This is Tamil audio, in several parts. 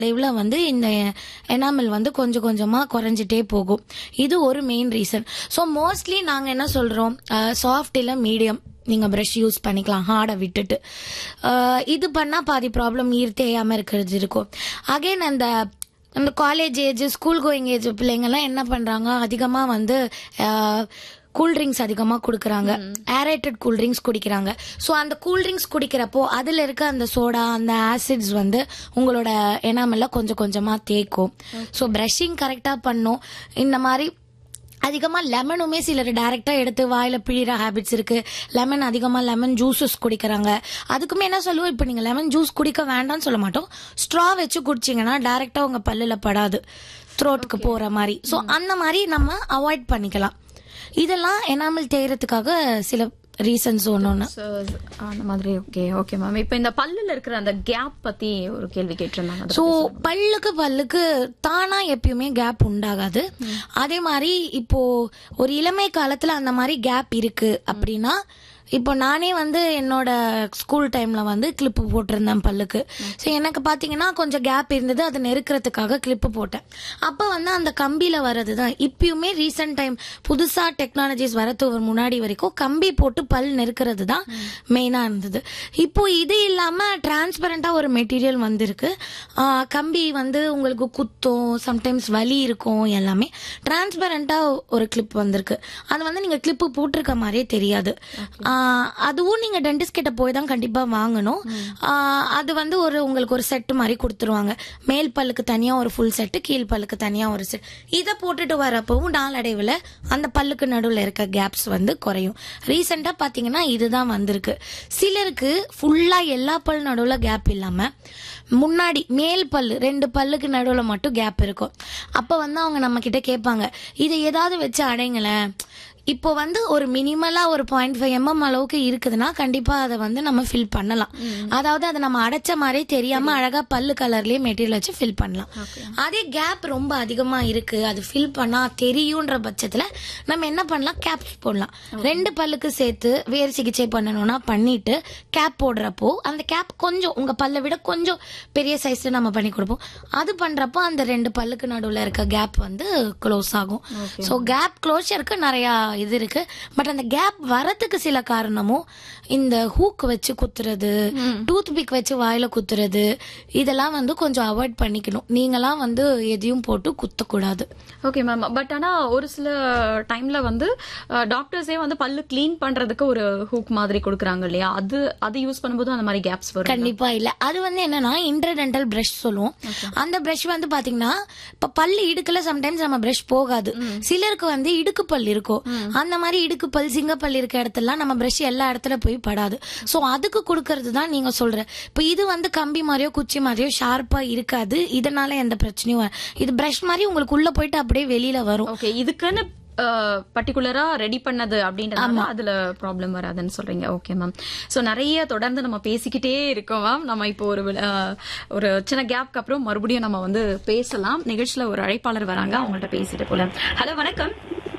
நாளடைவில் வந்து இந்த எனாமல் வந்து கொஞ்சம் கொஞ்சமாக குறைஞ்சிட்டே போகும் இது ஒரு மெயின் ரீசன் ஸோ மோஸ்ட்லி நாங்கள் என்ன சொல்கிறோம் சாஃப்ட் இல்லை மீடியம் நீங்கள் ப்ரஷ் யூஸ் பண்ணிக்கலாம் ஹார்டை விட்டுட்டு அஹ், இது பண்ணால் பாதி ப்ராப்ளம் ஈர் தேயாமல் இருக்கிறது இருக்கும் அகைன் அந்த அந்த college age school going age பிள்ளைங்கெல்லாம் என்ன பண்ணுறாங்க அதிகமாக வந்து கூல்ட்ரிங்க்ஸ் அதிகமாக கொடுக்குறாங்க ஏரேட்டட் கூல்ட்ரிங்க்ஸ் குடிக்கிறாங்க ஸோ அந்த கூல்ட்ரிங்க்ஸ் குடிக்கிறப்போ அதில் இருக்க அந்த சோடா அந்த ஆசிட்ஸ் வந்து உங்களோட எனாமல்ல கொஞ்சம் கொஞ்சமாக தேய்க்கும் ஸோ ப்ரஷிங் கரெக்டாக பண்ணும் இந்த மாதிரி அதிகமாக லெமனுமே சிலர் டைரெக்டாக எடுத்து வாயில் பிழிகிற ஹேபிட்ஸ் இருக்கு லெமன் அதிகமாக லெமன் ஜூஸஸ் குடிக்கிறாங்க அதுக்குமே என்ன சொல்லுவோம் இப்போ நீங்கள் லெமன் ஜூஸ் குடிக்க வேண்டாம்னு சொல்ல மாட்டோம் ஸ்ட்ரா வச்சு குடிச்சிங்கன்னா டைரெக்டாக உங்கள் பல்லில் படாது த்ரோட்டுக்கு போகிற மாதிரி ஸோ அந்த மாதிரி நம்ம அவாய்ட் பண்ணிக்கலாம் இதெல்லாம் எனாமல் தேயறதுக்காக சில ரீசன்ஸ் ஒன்று ஒன்று So, அந்த மாதிரி ஓகே ஓகே மேம் இப்போ இந்த பல்லுல இருக்கிற அந்த கேப் பத்தி ஒரு கேள்வி கேட்டிருந்தாங்க அதை ஸோ பல்லுக்கு பல்லுக்கு தானா எப்பயுமே கேப் உண்டாகாது அதே மாதிரி இப்போ ஒரு இளமை காலத்துல அந்த மாதிரி கேப் இருக்கு அப்படின்னா இப்போ நானே வந்து என்னோட ஸ்கூல் டைம்ல வந்து கிளிப்பு போட்டிருந்தேன் பல்லுக்கு ஸோ எனக்கு பார்த்தீங்கன்னா கொஞ்சம் கேப் இருந்தது அதை நெருக்கிறதுக்காக கிளிப்பு போட்டேன் அப்போ வந்து அந்த கம்பியில வர்றது தான் இப்பயுமே ரீசெண்ட் டைம் புதுசா டெக்னாலஜிஸ் வரதுக்கு முன்னாடி வரைக்கும் கம்பி போட்டு பல் நெருக்கிறது தான் மெயினா இருந்தது இப்போ இது இல்லாம டிரான்ஸ்பரண்டா ஒரு மெட்டீரியல் வந்திருக்கு ஆஹ் கம்பி வந்து உங்களுக்கு குத்தும் சம்டைம்ஸ் வலி இருக்கும் எல்லாமே டிரான்ஸ்பரண்டா ஒரு கிளிப் வந்திருக்கு அது வந்து நீங்க கிளிப்பு போட்டிருக்க மாதிரியே தெரியாது ஆஹ் அதுவும் நீங்க டென்டிஸ்ட் கிட்ட போய் தான் கண்டிப்பா வாங்கணும் ஆஹ் அது வந்து ஒரு உங்களுக்கு ஒரு செட் மாதிரி கொடுத்துருவாங்க மேல் பல்லுக்கு தனியா ஒரு ஃபுல் செட்டு கீழ் பல்லுக்கு தனியா ஒரு செட் இதை போட்டுட்டு வரப்பவும் நாளடைவில் அந்த பல்லுக்கு நடுவில் இருக்க கேப்ஸ் வந்து குறையும் ரீசெண்டாக பார்த்தீங்கன்னா இதுதான் வந்திருக்கு சிலருக்கு ஃபுல்லாக எல்லா பல் நடுவில் கேப் இல்லாமல் முன்னாடி மேல் பல்லு ரெண்டு பல்லுக்கு நடுவில் மட்டும் கேப் இருக்கும் அப்போ வந்து அவங்க நம்ம கிட்ட கேட்பாங்க இதை ஏதாவது வச்சு அடைங்களேன் இப்போ வந்து ஒரு மினிமலா ஒரு பாயிண்ட் ஃபைவ் எம்எம் அளவுக்கு இருக்குதுன்னா கண்டிப்பா அதை வந்து நம்ம ஃபில் பண்ணலாம் அதாவது அதை நம்ம அடைச்ச மாதிரி தெரியாம அழகா பல்லு கலர்லயே மெட்டீரியல் வச்சு ஃபில் பண்ணலாம் அதே கேப் ரொம்ப அதிகமா இருக்கு அது ஃபில் பண்ணா தெரியுன்ற பட்சத்துல நம்ம என்ன பண்ணலாம் கேப்ஸ் போடலாம் ரெண்டு பல்லுக்கு சேர்த்து வேறு சிகிச்சை பண்ணணும்னா பண்ணிட்டு கேப் போடுறப்போ அந்த கேப் கொஞ்சம் உங்க பல்லை விட கொஞ்சம் பெரிய சைஸ்ல நம்ம பண்ணி கொடுப்போம் அது பண்றப்போ அந்த ரெண்டு பல்லுக்கு நடுவுல இருக்க கேப் வந்து க்ளோஸ் ஆகும் ஸோ கேப் க்ளோஷருக்கு நிறைய இது இருக்கு பட் அந்த கேப் வரதுக்கு சில காரணமும் இந்த ஹூக் வச்சு குத்துறது டூத் பிக் வச்சு வாயில குத்துறது இதெல்லாம் வந்து கொஞ்சம் அவாய்ட் பண்ணிக்கணும் நீங்களாம் வந்து எதையும் போட்டு குத்தக்கூடாது ஓகே மேம் பட் ஆனா ஒரு சில டைம்ல வந்து டாக்டர்ஸே வந்து பல்லு க்ளீன் பண்றதுக்கு ஒரு ஹூக் மாதிரி கொடுக்குறாங்க இல்லையா அது அது யூஸ் பண்ணும்போது அந்த மாதிரி கேப்ஸ் வரும் கண்டிப்பா இல்ல அது வந்து என்னன்னா இன்டர்டென்டல் பிரஷ் சொல்லுவோம் அந்த பிரஷ் வந்து பாத்தீங்கன்னா இப்ப பல்லு இடுக்குல சம்டைம்ஸ் நம்ம பிரஷ் போகாது சிலருக்கு வந்து இடுக்கு பல் இருக்கும் அந்த மாதிரி இடுக்கு பல் சிங்கப்பல் இருக்க இடத்துல நம்ம பிரஷ் எல்லா இடத்துல போய் படாது சோ அதுக்கு கொடுக்கறது தான் நீங்க சொல்ற இப்ப இது வந்து கம்பி மாதிரியோ குச்சி மாதிரியோ ஷார்ப்பா இருக்காது இதனால எந்த பிரச்சனையும் வர- இது பிரஷ் மாதிரி உங்களுக்கு உள்ள போயிட்டு அப்படியே வெளியில வரும் ஓகே இதுக்குன்னு பர்டிகுலரா ரெடி பண்ணது அப்படின்றதுனால அதுல ப்ராப்ளம் வராதுன்னு சொல்றீங்க ஓகே மேம் சோ நிறைய தொடர்ந்து நம்ம பேசிக்கிட்டே இருக்கோம் மேம் நம்ம இப்போ ஒரு அஹ், ஒரு சின்ன கேப்க்கு அப்புறம் மறுபடியும் நம்ம வந்து பேசலாம் நிகழ்ச்சியில ஒரு அழைப்பாளர் வராங்க அவங்கள்ட்ட பேசிட்டு போல ஹலோ வணக்கம்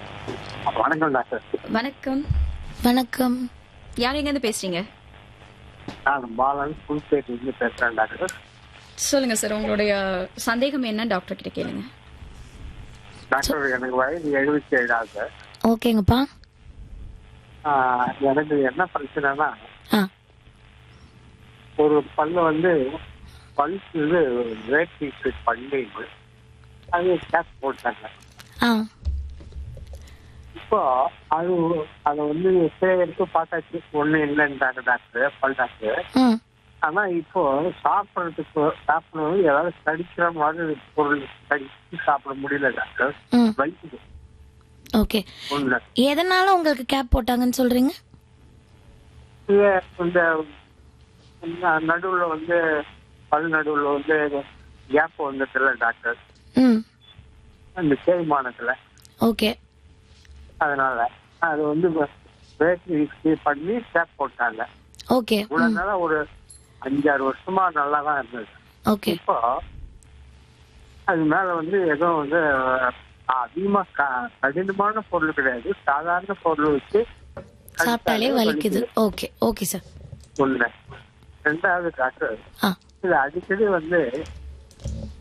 வணக்கம் டாக்டர் வணக்கம் வணக்கம் யார் எங்க இருந்து பேசுறீங்க நான் பாலன் புல்பேட்டிலிருந்து பேசுறேன் டாக்டர் சொல்லுங்க சார் உங்களுடைய சந்தேகம் என்ன டாக்டர் கிட்ட கேளுங்க டாக்டர் எனக்கு வயது எழுபத்தி ஏழாவது ஓகேங்கப்பா ஆஹ், எனக்கு என்ன பிரச்சனைனா ஆ ஒரு பல்லு வந்து பல் இது ரேட் ஃபீஸ் பண்ணி அது கேப் போட்டாங்க ஆ இப்போ அது அதை வந்து எத்தனை எடுத்து பார்த்தாச்சு ஒன்றும் இல்லைன்றாங்க டாக்டர் பல் டாக்டர் ம் ஆனா இப்போ சாப்பிட்றதுக்கு சாப்பிடணும் ஏதாவது கடிக்கிற மாதிரி பொருள் கடிச்சு சாப்பிட முடியல டாக்டர் ம் வலிக்குது ஓகே ஒண்ணு எதனால உங்களுக்கு கேப் போட்டாங்கன்னு சொல்றீங்க இது இந்த ந- நடுவுல வந்து பல் நடுவுல வந்து கேப் வந்ததுல டாக்டர் ம் அந்த தேய்மானத்துல ஓகே அதனால அது வந்து பேட்டரி பண்ணி கேப் போட்டாங்க ஓகே இவ்வளவு நாளா ஒரு அஞ்சாறு வருஷமா நல்லா தான் இருந்தது ஓகே இப்போ அது மேல வந்து ஏதோ வந்து அதிகமா க- கடினமான பொருள் கிடையாது சாதாரண பொருள் வச்சு சாப்பிட்டாலே வலிக்குது ஓகே ஓகே சார் ஒண்ணு ரெண்டாவது டாக்டர் ஆ இது அடிக்கடி வந்து